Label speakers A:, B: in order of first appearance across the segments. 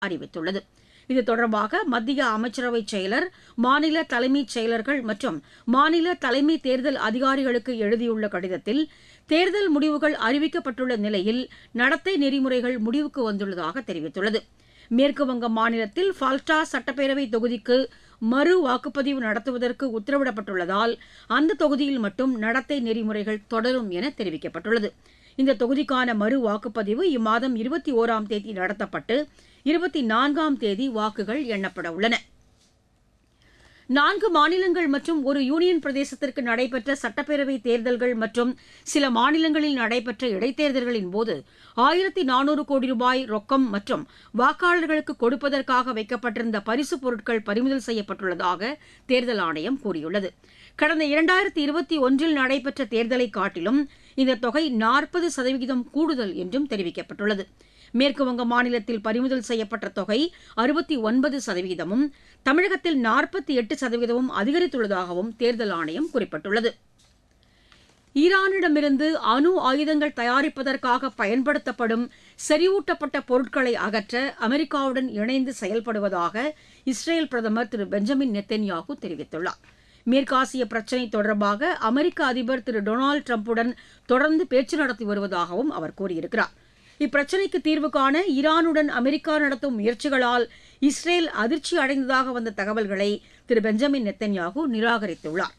A: அறிவித்துள்ளது இது தொடர்பாக மத்திய அமைச்சரவை செயலர் மாநில தலைமைச் செயலர்கள் மற்றும் மாநில தலைமை தேர்தல் அதிகாரிகளுக்கு எழுதியுள்ள கடிதத்தில் தேர்தல் முடிவுகள் அறிவிக்கப்பட்டுள்ள நிலையில் நடத்தை நெறிமுறைகள் முடிவுக்கு வந்துள்ளதாக தெரிவித்துள்ளது மேற்குவங்க மாநிலத்தில் ஃபால்டா சட்டப்பேரவை தொகுதிக்கு மறு வாக்குப்பதிவு நடத்துவதற்கு உத்தரவிடப்பட்டுள்ளதால் அந்த தொகுதியில் மட்டும் நடத்தை நெறிமுறைகள் தொடரும் என தெரிவிக்கப்பட்டுள்ளது இந்த தொகுதிக்கான மறு வாக்குப்பதிவு இம்மாதம் இருபத்தி ஓராம் தேதி நடத்தப்பட்டு இருபத்தி நான்காம் தேதி வாக்குகள் எண்ணப்பட உள்ளன நான்கு மாநிலங்கள் மற்றும் ஒரு யூனியன் பிரதேசத்திற்கு நடைபெற்ற சட்டப்பேரவை தேர்தல்கள் மற்றும் சில மாநிலங்களில் நடைபெற்ற இடைத்தேர்தல்களின் போது ஆயிரத்தி நானூறு கோடி ரூபாய் ரொக்கம் மற்றும் வாக்காளர்களுக்கு கொடுப்பதற்காக வைக்கப்பட்டிருந்த பரிசுப் பொருட்கள் பறிமுதல் செய்யப்பட்டுள்ளதாக தேர்தல் ஆணையம் கூறியுள்ளது கடந்த இரண்டாயிரத்தி இருபத்தி ஒன்றில் நடைபெற்ற தேர்தலை காட்டிலும் இந்த தொகை நாற்பது சதவிகிதம் கூடுதல் என்றும் தெரிவிக்கப்பட்டுள்ளது மேற்குவங்க மாநிலத்தில் பறிமுதல் செய்யப்பட்ட தொகை அறுபத்தி ஒன்பது சதவீதமும் தமிழகத்தில் நாற்பத்தி எட்டு சதவீதமும் அதிகரித்துள்ளதாகவும் தேர்தல் ஆணையம் குறிப்பிட்டுள்ளது ஈரானிடமிருந்து அணு ஆயுதங்கள் தயாரிப்பதற்காக பயன்படுத்தப்படும் செறிவூட்டப்பட்ட பொருட்களை அகற்ற அமெரிக்காவுடன் இணைந்து செயல்படுவதாக இஸ்ரேல் பிரதமர் திரு பெஞ்சமின் நெத்தன்யாகு தெரிவித்துள்ளார் மேற்காசிய பிரச்சினை தொடர்பாக அமெரிக்க அதிபர் திரு டொனால்டு டிரம்புடன் தொடர்ந்து பேச்சு நடத்தி வருவதாகவும் அவர் கூறியிருக்கிறார் இப்பிரச்சினைக்கு தீர்வு காண ஈரானுடன் அமெரிக்கா நடத்தும் முயற்சிகளால் இஸ்ரேல் அதிர்ச்சி அடைந்ததாக வந்த தகவல்களை திரு பெஞ்சமின் நெத்தன்யாகு நிராகரித்துள்ளார்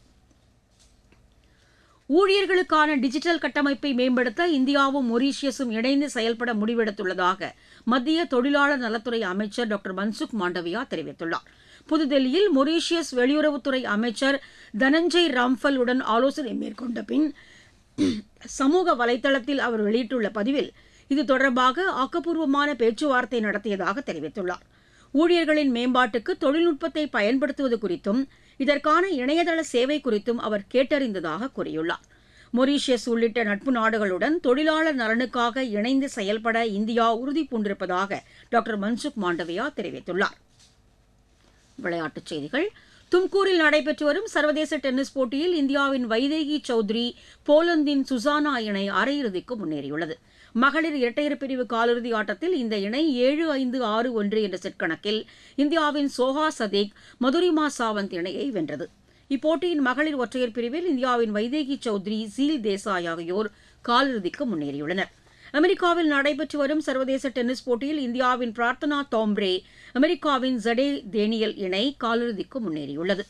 A: ஊழியர்களுக்கான டிஜிட்டல் கட்டமைப்பை மேம்படுத்த இந்தியாவும் மொரீஷியஸும் இணைந்து செயல்பட முடிவெடுத்துள்ளதாக மத்திய தொழிலாளர் நலத்துறை அமைச்சர் டாக்டர் மன்சுக் மாண்டவியா தெரிவித்துள்ளார் புதுதில்லியில் மொரீஷியஸ் வெளியுறவுத்துறை அமைச்சர் தனஞ்சய் ராம்ஃபல் உடன் ஆலோசனை மேற்கொண்ட பின் சமூக வலைதளத்தில் அவர் வெளியிட்டுள்ள பதிவில் இது தொடர்பாக ஆக்கப்பூர்வமான பேச்சுவார்த்தை நடத்தியதாக தெரிவித்துள்ளார் ஊழியர்களின் மேம்பாட்டுக்கு தொழில்நுட்பத்தை பயன்படுத்துவது குறித்தும் இதற்கான இணையதள சேவை குறித்தும் அவர் கேட்டறிந்ததாக கூறியுள்ளார் மொரீஷியஸ் உள்ளிட்ட நட்பு நாடுகளுடன் தொழிலாளர் நலனுக்காக இணைந்து செயல்பட இந்தியா உறுதி பூண்டிருப்பதாக டாக்டர் மன்சுக் மாண்டவியா தெரிவித்துள்ளார் விளையாட்டுச் செய்திகள் தும்கூரில் நடைபெற்று வரும் சர்வதேச டென்னிஸ் போட்டியில் இந்தியாவின் வைதேகி சௌத்ரி போலந்தின் சுசானா இணை அரையிறுதிக்கு முன்னேறியுள்ளது மகளிர் இரட்டையர் பிரிவு காலிறுதி ஆட்டத்தில் இந்த இணை ஏழு ஐந்து ஆறு ஒன்று என்ற செட் கணக்கில் இந்தியாவின் சோஹா சதீக் மதுரிமா சாவந்த் இணையை வென்றது இப்போட்டியின் மகளிர் ஒற்றையர் பிரிவில் இந்தியாவின் வைதேகி சௌத்ரி சீல் தேசாய் ஆகியோர் காலிறுதிக்கு முன்னேறியுள்ளனர் அமெரிக்காவில் நடைபெற்று வரும் சர்வதேச டென்னிஸ் போட்டியில் இந்தியாவின் பிரார்த்தனா தோம்ப்ரே அமெரிக்காவின் ஜடே தேனியல் இணை காலிறுதிக்கு முன்னேறியுள்ளது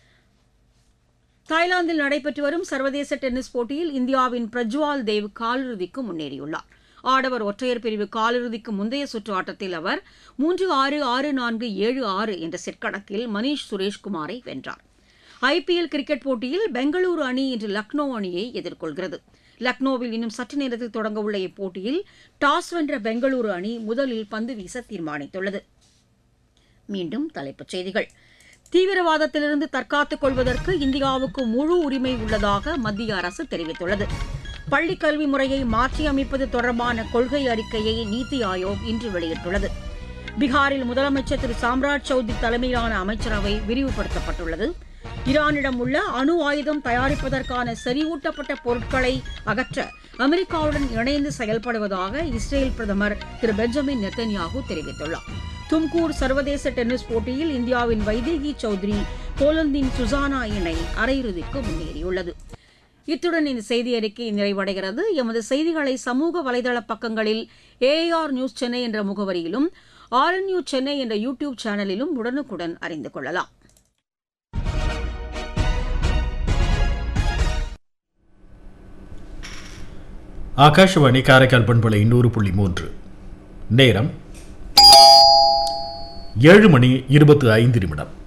A: தாய்லாந்தில் நடைபெற்று வரும் சர்வதேச டென்னிஸ் போட்டியில் இந்தியாவின் பிரஜ்வால் தேவ் காலிறுதிக்கு முன்னேறியுள்ளார் ஆடவர் ஒற்றையர் பிரிவு காலிறுதிக்கு முந்தைய சுற்று ஆட்டத்தில் அவர் மூன்று ஆறு ஆறு நான்கு ஏழு ஆறு என்ற செட் கணக்கில் மணீஷ் சுரேஷ்குமாரை வென்றார் ஐபிஎல் கிரிக்கெட் போட்டியில் பெங்களூரு அணி இன்று லக்னோ அணியை எதிர்கொள்கிறது லக்னோவில் இன்னும் சற்று நேரத்தில் தொடங்க உள்ள இப்போட்டியில் டாஸ் வென்ற பெங்களூரு அணி முதலில் பந்து வீச தீர்மானித்துள்ளது மீண்டும் தலைப்புச் செய்திகள் தீவிரவாதத்திலிருந்து தற்காத்துக் கொள்வதற்கு இந்தியாவுக்கு முழு உரிமை உள்ளதாக மத்திய அரசு தெரிவித்துள்ளது பள்ளிக் கல்வி முறையை மாற்றியமைப்பது தொடர்பான கொள்கை அறிக்கையை நீத்தி ஆயோக் இன்று வெளியிட்டுள்ளது பீகாரில் முதலமைச்சர் திரு சாம்ராஜ் சௌத்ரி தலைமையிலான அமைச்சரவை விரிவுபடுத்தப்பட்டுள்ளது ஈரானிடம் உள்ள அணு ஆயுதம் தயாரிப்பதற்கான செறிவூட்டப்பட்ட பொருட்களை அகற்ற அமெரிக்காவுடன் இணைந்து செயல்படுவதாக இஸ்ரேல் பிரதமர் திரு பெஞ்சமின் நெத்தன்யாகு தெரிவித்துள்ளார் தும்கூர் சர்வதேச டென்னிஸ் போட்டியில் இந்தியாவின் வைதேகி சௌத்ரி போலந்தின் சுசானா இணை அரையிறுதிக்கு முன்னேறியுள்ளது இத்துடன் இந்த செய்தி அறிக்கை நிறைவடைகிறது எமது செய்திகளை சமூக வலைதள பக்கங்களில் ஏஆர் நியூஸ் சென்னை என்ற முகவரியிலும் ஆர் நியூஸ் சென்னை என்ற யூடியூப் சேனலிலும் உடனுக்குடன் அறிந்து கொள்ளலாம்
B: ஆகாஷவாணி காரைக்கால் பண்பலை நூறு புள்ளி மூன்று நேரம் ஏழு மணி இருபத்து ஐந்து நிமிடம்